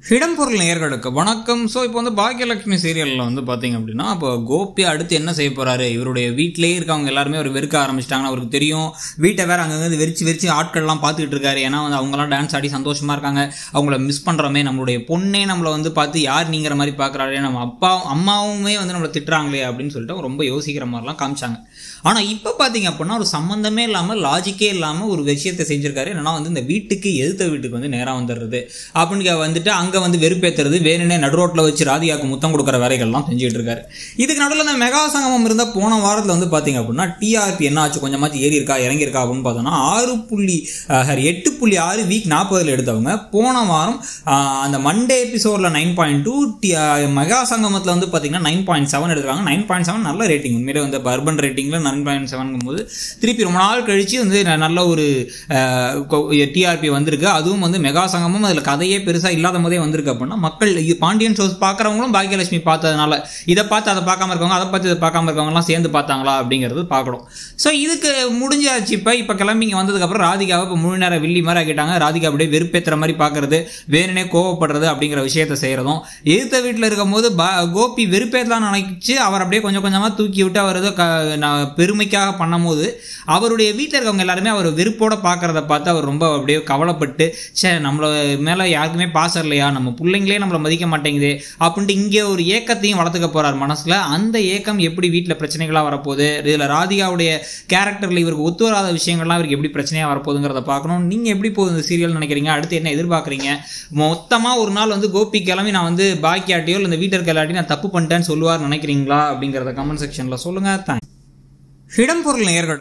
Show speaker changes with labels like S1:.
S1: இடம்பொருள் நேர்களுக்கு வணக்கம் ஸோ இப்போ வந்து பாக்கியலட்சுமி சீரியலில் வந்து பார்த்தீங்க அப்படின்னா இப்போ கோபி அடுத்து என்ன செய்ய போறாரு இவருடைய வீட்டிலேயே இருக்கவங்க எல்லாருமே அவர் வெறுக்க ஆரம்பிச்சிட்டாங்கன்னு அவருக்கு தெரியும் வீட்டை வேற அங்கங்கே வெறிச்சு வெறிச்சு ஆட்கள்லாம் பார்த்துக்கிட்டு இருக்காரு ஏன்னா வந்து அவங்கலாம் டான்ஸ் ஆடி சந்தோஷமா இருக்காங்க அவங்கள மிஸ் பண்ணுறோமே நம்மளுடைய பொண்ணே நம்மளை வந்து பார்த்து யார் நீங்கிற மாதிரி பார்க்குறாரு நம்ம அப்பா அம்மாவுமே வந்து நம்மளை திட்டுறாங்களே அப்படின்னு சொல்லிட்டு அவங்க ரொம்ப யோசிக்கிற மாதிரிலாம் காமிச்சாங்க ஆனால் இப்போ பார்த்தீங்க அப்படின்னா ஒரு சம்மந்தமே இல்லாமல் லாஜிக்கே இல்லாமல் ஒரு விஷயத்தை செஞ்சிருக்காரு என்னன்னா வந்து இந்த வீட்டுக்கு எதிர்த்த வீட்டுக்கு வந்து நேராக வந்துடுறது அப்படின்னு வந்துட்டு அங்கே வந்து வெறுப்பேற்றுறது வேணுனே நடுரோட்டில் வச்சு ராதிகாவுக்கு முத்தம் கொடுக்குற வேலைகள்லாம் செஞ்சுட்டு இருக்காரு இதுக்கு நடுவில் இந்த மெகா சங்கமம் இருந்தால் போன வாரத்தில் வந்து பார்த்தீங்க அப்படின்னா டிஆர்பி என்ன ஆச்சு கொஞ்சமாச்சு ஏறி இருக்கா இறங்கி இருக்கா அப்படின்னு பார்த்தோம்னா ஆறு புள்ளி சாரி எட்டு புள்ளி ஆறு வீக் நாற்பதில் எடுத்தவங்க போன வாரம் ஆஹ், அந்த மண்டே எபிசோடில் நைன் பாயிண்ட் டூ மெகா சங்கமத்தில் வந்து பார்த்தீங்கன்னா நைன் பாயிண்ட் செவன் எடுக்கிறாங்க நைன் பாயிண்ட் செவன் நல்ல ரேட்டிங் உண்மையிலே வந்து அர்பன் ரேட்டிங்கில் நைன் பாயிண்ட் செவனுங்கும் போது திருப்பி ரொம்ப நாள் கழிச்சு வந்து ந- நல்ல ஒரு டிஆர்பி வந்திருக்கு அதுவும் வந்து மெகா சங்கமும் அதில் கதையே பெருசாக இல்லாத போதே வந்திருக்கு அப்படின்னா மக்கள் இது பாண்டியன் ஷோஸ் பார்க்குறவங்களும் பாக்கியலட்சுமி பார்த்ததுனால இதை பார்த்து அதை பார்க்காம இருக்கவங்க அதை பார்த்து இதை பார்க்காம இருக்கவங்கலாம் சேர்ந்து பார்த்தாங்களா அப்படிங்கிறது பார்க்கணும் ஸோ இதுக்கு முடிஞ்சாச்சு இப்போ இப்போ கிளம்பி இங்கே வந்ததுக்கப்புறம் ராதிகாவை இப்போ முழு நேரம் வில்லி மாதிரி ஆக்கிட்டாங்க ராதிகா அப்படியே வெறுப்பேற்றுற மாதிரி பார்க்கறது வேணுனே கோவப்படுறது அப்படிங்கிற விஷயத்த செய்கிறதும் எதிர்த்த வீட்டில் இருக்கும்போது பா கோபி வெறுப்பேற்றலாம் நினைச்சு அவர் அப்படியே கொஞ்சம் கொஞ்சமாக தூக்கி விட்டு அவர் ஏதோ க நான் பெருமைக்காக பண்ணும்போது அவருடைய வீட்டில் இருக்கவங்க எல்லாருமே அவர் வெறுப்போட பார்க்கறத பார்த்து அவர் ரொம்ப அப்படியே கவலைப்பட்டு சே நம்மள மேலே யாருக்குமே பாசம் இல்லையா நம்ம பிள்ளைங்களே நம்மளை மதிக்க மாட்டேங்குது அப்படின்ட்டு இங்கே ஒரு ஏக்கத்தையும் வளர்த்துக்க போறார் மனசில் அந்த ஏக்கம் எப்படி வீட்டில் பிரச்சனைகளாக வரப்போகுது இதில் ராதிகாவுடைய கேரக்டரில் இவருக்கு ஒத்து வராத விஷயங்கள்லாம் இவருக்கு எப்படி பிரச்சனையாக வரப்போகுதுங்கிறத பார்க்கணும் நீங்கள் எப்படி போகுது இந்த சீரியல் நினைக்கிறீங்க அடுத்து என்ன எதிர்பார்க்குறீங்க மொத்தமாக ஒரு நாள் வந்து கோபி கிளம்பி நான் வந்து பாக்கியாட்டியோ இல்லை இந்த வீட்டில் இருக்க எல்லாட்டையும் நான் தப்பு பண்ணிட்டேன்னு சொல்லுவார் நினைக்கிறீங்களா அப்படிங்கிறத கமெண்ட் செக்ஷனில் சொல்லுங்கள் தேங்க்ஸ் இடம்பொருள் நேர்கள்